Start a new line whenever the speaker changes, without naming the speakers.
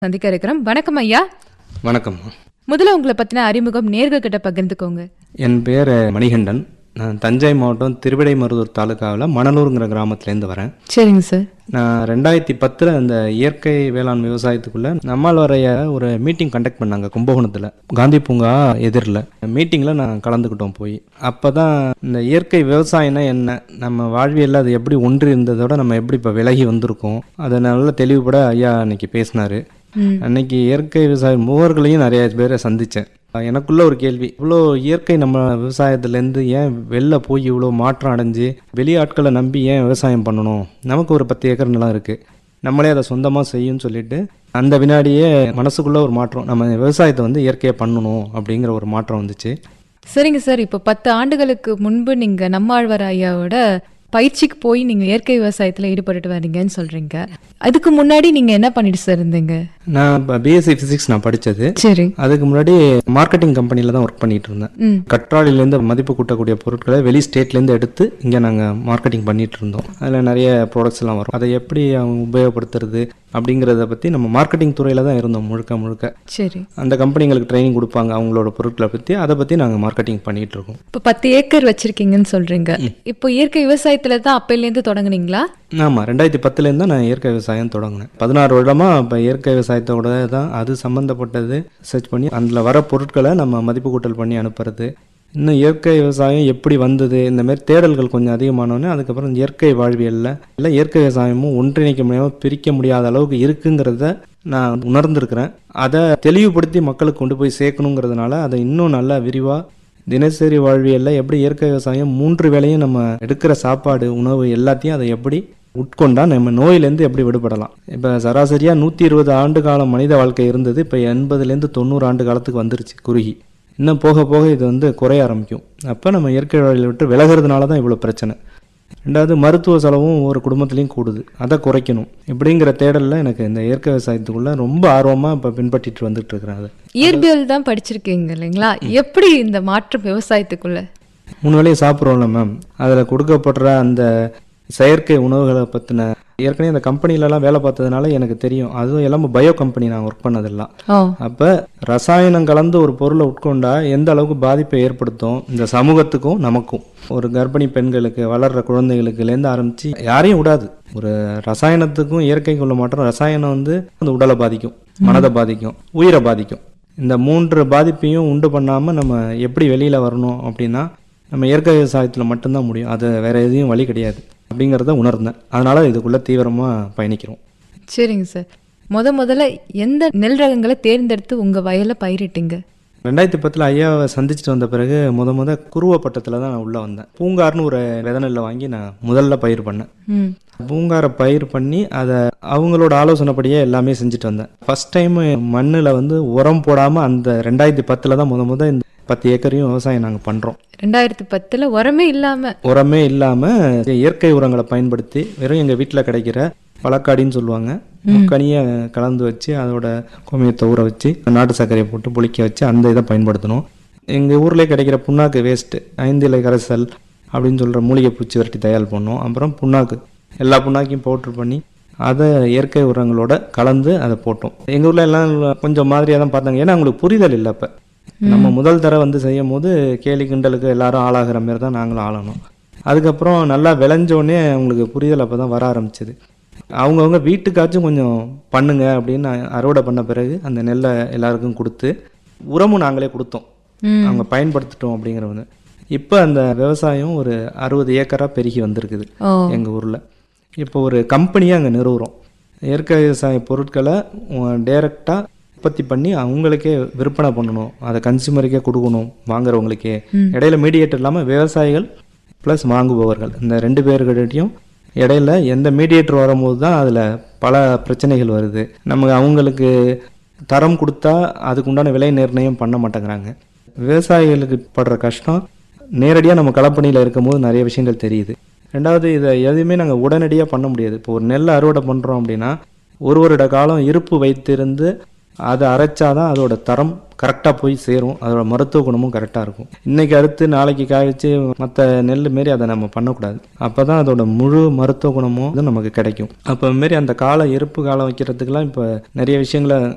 சந்திக்க இருக்கிறோம் வணக்கம் ஐயா
வணக்கம்மா
முதல்ல உங்களை பத்தின அறிமுகம் நேர்கள் கிட்ட பகிர்ந்துக்கோங்க
என் பேர் மணிகண்டன் நான் தஞ்சை மாவட்டம் திருவிடைமருதூர் தாலுக்காவில் மணலூருங்கிற கிராமத்துலேருந்து வரேன்
சரிங்க சார்
நான் ரெண்டாயிரத்தி பத்தில் அந்த இயற்கை வேளாண் விவசாயத்துக்குள்ளே நம்மால் வரைய ஒரு மீட்டிங் கண்டக்ட் பண்ணாங்க கும்பகோணத்தில் காந்தி பூங்கா எதிரில் மீட்டிங்கில் நான் கலந்துக்கிட்டோம் போய் அப்போ தான் இந்த இயற்கை விவசாயம்னா என்ன நம்ம வாழ்வியலில் அது எப்படி ஒன்று இருந்ததோட நம்ம எப்படி இப்போ விலகி வந்திருக்கோம் அதை நல்லா தெளிவுபட ஐயா அன்னைக்கு பேசினார்
ம்.
அன்னைக்கு இயற்கை விவசாய மூவர்களையும் நிறைய பேரை சந்தித்தேன் எனக்குள்ள ஒரு கேள்வி இவ்வளோ இயற்கை நம்ம விவசாயத்துலேருந்து ஏன் வெளில போய் இவ்வளோ மாற்றம் அடைஞ்சு வெளியாட்களை நம்பி ஏன் விவசாயம் பண்ணணும் நமக்கு ஒரு பத்து ஏக்கர் நிலம் இருக்குது நம்மளே அதை சொந்தமாக செய்யும்னு சொல்லிட்டு அந்த வினாடியே மனசுக்குள்ள ஒரு மாற்றம் நம்ம விவசாயத்தை வந்து இயற்கையாக பண்ணணும் அப்படிங்கிற ஒரு மாற்றம் வந்துச்சு
சரிங்க சார் இப்போ பத்து ஆண்டுகளுக்கு முன்பு நீங்க நம்மாழ்வார் ஐயாவோட பயிற்சிக்கு போய் நீங்க இயற்கை விவசாயத்துல ஈடுபட்டுட்டு வரீங்கன்னு சொல்றீங்க அதுக்கு முன்னாடி நீங்க என்ன பண்ணிட்டு சார் இருந்தீங்க
நான் இப்போ பிஎஸ்சி ஃபிசிக்ஸ் நான் படித்தது
சரி
அதுக்கு முன்னாடி மார்க்கெட்டிங் கம்பெனியில் தான் ஒர்க் பண்ணிட்டு இருந்தேன்
ம்
கற்றாழையிலேருந்து மதிப்பு கூட்டக்கூடிய பொருட்களை வெளி ஸ்டேட்லேருந்து எடுத்து இங்கே நாங்கள் மார்க்கெட்டிங் பண்ணிட்டு இருந்தோம் அதில் நிறைய ப்ராடக்ட்ஸ் எல்லாம் வரும் அதை எப்படி அவங்க உபயோகப்படுத்துறது அப்படிங்கிறத பற்றி நம்ம மார்க்கெட்டிங் துறையில் தான் இருந்தோம் முழுக்க முழுக்க
சரி
அந்த கம்பெனிங்களுக்கு ட்ரைனிங் கொடுப்பாங்க அவங்களோட பொருட்களை பற்றி அதை பற்றி நாங்கள் மார்க்கெட்டிங் பண்ணிட்டு இருக்கோம்
இப்போ பத்து ஏக்கர் வச்சிருக்கீங்கன்னு சொல்றீங்க இப்போ இயற்கை விவசாயத்துல தான் அப்பையிலேருந்து தொடங்குனீங்களா
ஆமாம் ரெண்டாயிரத்தி பத்துலேருந்து தான் நான் இயற்கை விவசாயம் தொடங்கினேன் பதினாறு வருடமாக இப்போ இயற்கை விவசாயத்தோட தான் அது சம்மந்தப்பட்டது சர்ச் பண்ணி அதில் வர பொருட்களை நம்ம மதிப்பு கூட்டல் பண்ணி அனுப்புறது இன்னும் இயற்கை விவசாயம் எப்படி வந்தது இந்த மாதிரி தேடல்கள் கொஞ்சம் அதிகமானோடனே அதுக்கப்புறம் இயற்கை வாழ்வியலில் இல்லை இயற்கை விவசாயமும் ஒன்றிணைக்க முடியாமல் பிரிக்க முடியாத அளவுக்கு இருக்குங்கிறத நான் உணர்ந்திருக்கிறேன் அதை தெளிவுபடுத்தி மக்களுக்கு கொண்டு போய் சேர்க்கணுங்கிறதுனால அதை இன்னும் நல்லா விரிவாக தினசரி வாழ்வியலில் எப்படி இயற்கை விவசாயம் மூன்று வேளையும் நம்ம எடுக்கிற சாப்பாடு உணவு எல்லாத்தையும் அதை எப்படி உட்கொண்டா நம்ம நோயிலேருந்து எப்படி விடுபடலாம் இப்போ சராசரியாக நூற்றி இருபது ஆண்டு காலம் மனித வாழ்க்கை இருந்தது இப்போ எண்பதுலேருந்து தொண்ணூறு ஆண்டு காலத்துக்கு வந்துருச்சு குறுகி இன்னும் போக போக இது வந்து குறைய ஆரம்பிக்கும் அப்போ நம்ம இயற்கை வாழ்வியலை விட்டு விலகிறதுனால தான் இவ்வளோ பிரச்சனை ரெண்டாவது மருத்துவ செலவும் ஒவ்வொரு குடும்பத்துலேயும் கூடுது அதை குறைக்கணும் இப்படிங்கிற தேடலில் எனக்கு இந்த இயற்கை விவசாயத்துக்குள்ளே ரொம்ப ஆர்வமாக இப்போ பின்பற்றிட்டு வந்துட்டு இருக்கிறேன் அதை
இயற்பியல் தான் படிச்சிருக்கீங்க இல்லைங்களா எப்படி இந்த மாற்றம் விவசாயத்துக்குள்ள
மூணு வேளையும் சாப்பிட்றோம்ல மேம் அதில் கொடுக்கப்படுற அந்த செயற்கை உணவுகளை பற்றின ஏற்கனவே இந்த கம்பெனிலலாம் வேலை பார்த்ததுனால எனக்கு தெரியும் அதுவும் எல்லாமே பயோ கம்பெனி நான் ஒர்க் பண்ணதெல்லாம்
ஓ
அப்போ ரசாயனம் கலந்து ஒரு பொருளை உட்கொண்டா எந்த அளவுக்கு பாதிப்பை ஏற்படுத்தும் இந்த சமூகத்துக்கும் நமக்கும் ஒரு கர்ப்பிணி பெண்களுக்கு வளர்ற குழந்தைகளுக்குலேருந்து ஆரம்பித்து யாரையும் விடாது ஒரு ரசாயனத்துக்கும் இயற்கைக்கும் உள்ள மாற்றம் ரசாயனம் வந்து அந்த உடலை பாதிக்கும் மனதை பாதிக்கும் உயிரை பாதிக்கும் இந்த மூன்று பாதிப்பையும் உண்டு பண்ணாமல் நம்ம எப்படி வெளியில் வரணும் அப்படின்னா நம்ம இயற்கை விவசாயத்தில் மட்டும்தான் முடியும் அது வேற எதையும் வழி கிடையாது அப்படிங்கிறத உணர்ந்தேன் அதனால இதுக்குள்ளே தீவிரமாக பயணிக்கிறோம்
சரிங்க சார் முத முதல்ல எந்த நெல் ரகங்களை தேர்ந்தெடுத்து உங்க வயல்ல பயிரிட்டீங்க
ரெண்டாயிரத்தி பத்தில் ஐயாவை சந்திச்சுட்டு வந்த பிறகு முத முத குருவப்பட்டத்தில் தான் நான் உள்ளே வந்தேன் பூங்கார்னு ஒரு வித நெல்லை வாங்கி நான் முதல்ல பயிர் பண்ணேன்
ம்
பூங்காரை பயிர் பண்ணி அதை அவங்களோட ஆலோசனைப்படியே எல்லாமே செஞ்சுட்டு வந்தேன் ஃபர்ஸ்ட் டைம் மண்ணில் வந்து உரம் போடாமல் அந்த ரெண்டாயிரத்தி பத்தில் தான் முத முத இந்த பத்து ஏக்கரையும் விவசாயம் நாங்கள் பண்ணுறோம்
ரெண்டாயிரத்தி பத்துல உரமே இல்லாம
உரமே இல்லாமல் இயற்கை உரங்களை பயன்படுத்தி வெறும் எங்கள் வீட்டில் கிடைக்கிற பழக்காடின்னு சொல்லுவாங்க முக்கனியை கலந்து வச்சு அதோட கோமியத்தை ஊற வச்சு நாட்டு சர்க்கரையை போட்டு புளிக்க வச்சு அந்த இதை பயன்படுத்தணும் எங்கள் ஊர்லேயே கிடைக்கிற புண்ணாக்கு வேஸ்ட்டு ஐந்து இலை கரைசல் அப்படின்னு சொல்கிற மூலிகை பூச்சி விரட்டி தயார் பண்ணோம் அப்புறம் புண்ணாக்கு எல்லா புண்ணாக்கையும் பவுட்ரு பண்ணி அதை இயற்கை உரங்களோட கலந்து அதை போட்டோம் எங்கள் ஊரில் எல்லாம் கொஞ்சம் மாதிரியாக தான் பார்த்தாங்க ஏன்னா அவங்களுக்கு புரிதல் இல்லை அப்போ நம்ம முதல் தடவை வந்து செய்யும் போது கேலி கிண்டலுக்கு எல்லாரும் ஆளாகிற மாதிரி தான் நாங்களும் ஆளணும் அதுக்கப்புறம் நல்லா விளைஞ்சோடனே அவங்களுக்கு புரிதல் அப்போ தான் வர ஆரம்பிச்சது அவங்கவுங்க வீட்டுக்காச்சும் கொஞ்சம் பண்ணுங்க அப்படின்னு அறுவடை பண்ண பிறகு அந்த நெல்லை எல்லாருக்கும் கொடுத்து உரமும் நாங்களே கொடுத்தோம்
ம்.
அவங்க பயன்படுத்திட்டோம் அப்படிங்கிறவங்க இப்போ அந்த விவசாயம் ஒரு அறுபது ஏக்கராக பெருகி வந்திருக்குது
ஓ
எங்கள் ஊரில் இப்போ ஒரு கம்பெனியாக அங்கே நிறுவுறோம் இயற்கை விவசாய பொருட்களை டைரெக்டாக உற்பத்தி பண்ணி அவங்களுக்கே விற்பனை பண்ணணும் அதை கன்சியூமருக்கே கொடுக்கணும் வாங்குறவங்களுக்கே இடையில மீடியேட்டர் இல்லாமல் விவசாயிகள் ப்ளஸ் வாங்குபவர்கள் இந்த ரெண்டு பேர்கிட்டையும் இடையில எந்த மீடியேட்டர் வரும்போது தான் அதில் பல பிரச்சனைகள் வருது நமக்கு அவங்களுக்கு தரம் கொடுத்தா அதுக்கு உண்டான விலை நிர்ணயம் பண்ண மாட்டேங்கிறாங்க விவசாயிகளுக்கு படுற கஷ்டம் நேரடியாக நம்ம களப்பணியில் இருக்கும்போது நிறைய விஷயங்கள் தெரியுது ரெண்டாவது இதை எதுவுமே நாங்கள் உடனடியாக பண்ண முடியாது இப்போ ஒரு நெல் அறுவடை பண்ணுறோம் அப்படின்னா ஒரு வருட காலம் இருப்பு வைத்திருந்து அதை அரைச்சாதான் அதோட தரம் கரெக்டாக போய் சேரும் அதோட மருத்துவ குணமும் கரெக்டாக இருக்கும் இன்னைக்கு அறுத்து நாளைக்கு காய வச்சு மற்ற நெல் மாரி அதை நம்ம பண்ணக்கூடாது அப்போ தான் அதோட முழு மருத்துவ குணமும் வந்து நமக்கு கிடைக்கும் அப்போ மாரி அந்த காலம் இருப்பு காலம் வைக்கிறதுக்கெல்லாம் இப்போ நிறைய விஷயங்களை